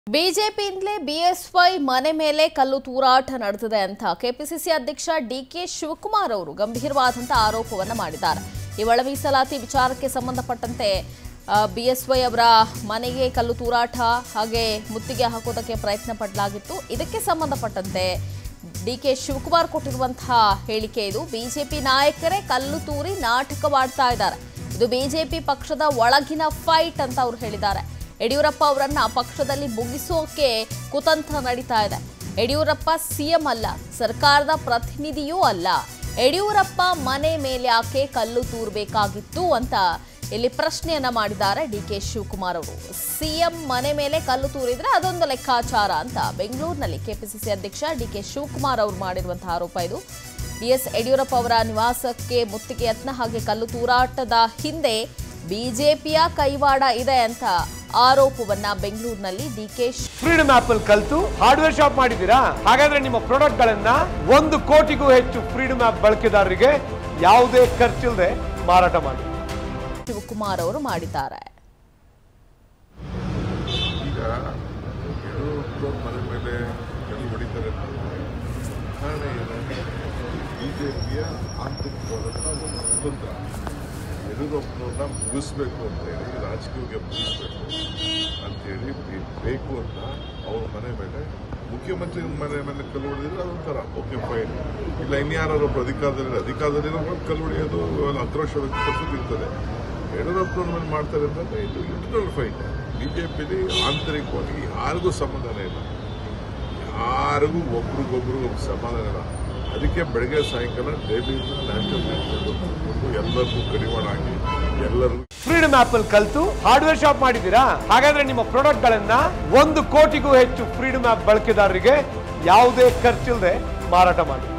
ಬಿಜೆಪಿಯಿಂದಲೇ BSY ಮನೆ ಮೇಲೆ ಕಲ್ಲು ತೂರಾಟ ನಡೆದಿದೆ ಅಂತ ಕೆಪಿಸಿಸಿ ಅಧ್ಯಕ್ಷ ಡಿಕೆ ಶಿವಕುಮಾರ್ ಅವರು ಗಂಭೀರವಾದಂತಹ ಆರೋಪವನ್ನ ಮಾಡಿದ್ದಾರೆ ಈ ಒಳ ಮೀಸಲಾತಿ ವಿಚಾರಕ್ಕೆ ಸಂಬಂಧಪಟ್ಟಂತೆ ಬಿಎಸ್ವೈ ಅವರ ಮನೆಗೆ ಕಲ್ಲು ತೂರಾಟ ಹಾಗೆ ಮುತ್ತಿಗೆ ಹಾಕೋದಕ್ಕೆ ಪ್ರಯತ್ನ ಪಡಲಾಗಿತ್ತು ಇದಕ್ಕೆ ಸಂಬಂಧಪಟ್ಟಂತೆ ಡಿಕೆ ಶಿವಕುಮಾರ್ ಕೊಟ್ಟಿರುವಂತಹ ಹೇಳಿಕೆ ಇದು ಬಿಜೆಪಿ ನಾಯಕರೇ ಕಲ್ಲು ತೂರಿ ನಾಟಕವಾಡ್ತಾ ಇದ್ದಾರೆ ಇದು ಬಿಜೆಪಿ ಪಕ್ಷದ ಒಳಗಿನ ಫೈಟ್ ಅಂತ ಅವರು ಹೇಳಿದ್ದಾರೆ ಯಡಿಯೂರಪ್ಪ ಅವರನ್ನ ಪಕ್ಷದಲ್ಲಿ ಮುಗಿಸೋಕೆ ಕುತಂತ್ರ ನಡೀತಾ ಇದೆ ಯಡಿಯೂರಪ್ಪ ಸಿಎಂ ಅಲ್ಲ ಸರ್ಕಾರದ ಪ್ರತಿನಿಧಿಯೂ ಅಲ್ಲ ಯಡಿಯೂರಪ್ಪ ಮನೆ ಮೇಲೆ ಯಾಕೆ ಕಲ್ಲು ತೂರಬೇಕಾಗಿತ್ತು ಅಂತ ಇಲ್ಲಿ ಪ್ರಶ್ನೆಯನ್ನ ಮಾಡಿದ್ದಾರೆ ಡಿ ಕೆ ಶಿವಕುಮಾರ್ ಅವರು ಸಿಎಂ ಮನೆ ಮೇಲೆ ಕಲ್ಲು ತೂರಿದ್ರೆ ಅದೊಂದು ಲೆಕ್ಕಾಚಾರ ಅಂತ ಬೆಂಗಳೂರಿನಲ್ಲಿ ಕೆಪಿಸಿಸಿ ಅಧ್ಯಕ್ಷ ಡಿ ಕೆ ಶಿವಕುಮಾರ್ ಅವರು ಮಾಡಿರುವಂತಹ ಆರೋಪ ಇದು ಬಿಎಸ್ ಯಡಿಯೂರಪ್ಪ ಅವರ ನಿವಾಸಕ್ಕೆ ಮುತ್ತಿಗೆ ಯತ್ನ ಹಾಗೆ ಕಲ್ಲು ತೂರಾಟದ ಹಿಂದೆ ಬಿಜೆಪಿಯ ಕೈವಾಡ ಇದೆ ಅಂತ ಆರೋಪವನ್ನ ಬೆಂಗಳೂರಿನಲ್ಲಿ ಡಿಕೆ ಫ್ರೀಡಮ್ ಆಪ್ ಅಲ್ಲಿ ಕಲ್ತು ಹಾರ್ಡ್ವೇರ್ ಶಾಪ್ ಮಾಡಿದ್ದೀರಾ ಹಾಗಾದ್ರೆ ನಿಮ್ಮ ಪ್ರಾಡಕ್ಟ್ ಗಳನ್ನ ಒಂದು ಕೋಟಿಗೂ ಹೆಚ್ಚು ಫ್ರೀಡಮ್ ಆಪ್ ಬಳಕೆದಾರರಿಗೆ ಯಾವುದೇ ಖರ್ಚಿಲ್ಲದೆ ಮಾರಾಟ ಮಾಡಿ ಶಿವಕುಮಾರ್ ಅವರು ಮಾಡಿದ್ದಾರೆ ಈಗ ಯಡಿಯೂರಪ್ಪನವ್ರ ಮನೆ ಮೇಲೆ ಕಲ್ಲು ಹೊಡಿತಾರೆ ಅಂತಂದ್ರೆ ಕಾರಣ ಏನು ಬಿ ಜೆ ಪಿಯ ಆಂತರಿಕವಾದಂಥ ಒಂದು ಕುತಂತ್ರ ಯಡಿಯೂರಪ್ಪನವ್ರನ್ನ ಮುಗಿಸ್ಬೇಕು ಅಂತ ಹೇಳಿ ರಾಜಕೀಯಕ್ಕೆ ಮುಗಿಸ್ಬೇಕು ಅಂತೇಳಿ ಬಿ- ಬೇಕು ಅಂತ ಅವ್ರ ಮನೆ ಮೇಲೆ ಮುಖ್ಯಮಂತ್ರಿ ಮನೆ ಮೇಲೆ ಕಲ್ಲು ಹೊಡೆದಿದ್ರೆ ಅದೊಂಥರ ಓಕೆ ಫೈನ್ ಇಲ್ಲ ಇನ್ಯಾರೋ ಒಬ್ಬರು ಅಧಿಕಾರದಲ್ಲಿ ಅಧಿಕಾರದಲ್ಲಿ ನಾವು ಕಲ್ಲು ಹೊಡೆಯೋದು ಅವೆಲ್ಲ ಆಕ್ರೋಶ ವ್ಯಕ್ತಪಡಿಸೋದು ಇರ್ತದೆ ಯಡಿಯೂರಪ್ಪನವ್ರ ಮೇಲೆ ಮಾಡ್ತಾರೆ ಅಂತಂದ್ರೆ ಇದು ಇಂಟರ್ನಲ್ ಫೈಟ್ ಬಿಜೆಪಿಲಿ ಆಂತರಿಕವಾಗಿ ಯಾರಿಗೂ ಸಮಾಧಾನ ಇಲ್ಲ ಯಾರಿಗೂ ಒಬ್ರಿಗೊಬ್ರು ಸಮಾಧಾನ ಇಲ್ಲ ಅದಕ್ಕೆ ಬೆಳಗ್ಗೆ ಸಾಯಂಕಾಲ ಡೈಲಿ ನ್ಯಾಷನಲ್ ಕೂತ್ಕೊಂಡು ಎಲ್ಲರಿಗೂ ಕಡಿವಾಣ ಹಾಕಿ ಎಲ್ಲರಿಗೂ ಫ್ರೀಡಮ್ ಆಪ್ ಅಲ್ಲಿ ಕಲ್ತು ಹಾರ್ಡ್ವೇರ್ ಶಾಪ್ ಮಾಡಿದ್ದೀರಾ ಹಾಗಾದ್ರೆ ನಿಮ್ಮ ಪ್ರಾಡಕ್ಟ್ ಗಳನ್ನ ಒಂದು ಕೋಟಿಗೂ ಹೆಚ್ಚು ಫ್ರೀಡಮ್ ಆಪ್ ಬಳಕೆದಾರರಿಗೆ ಯಾವುದೇ ಖರ್ಚಿಲ್ಲದೆ ಮಾರಾಟ ಮಾಡಿ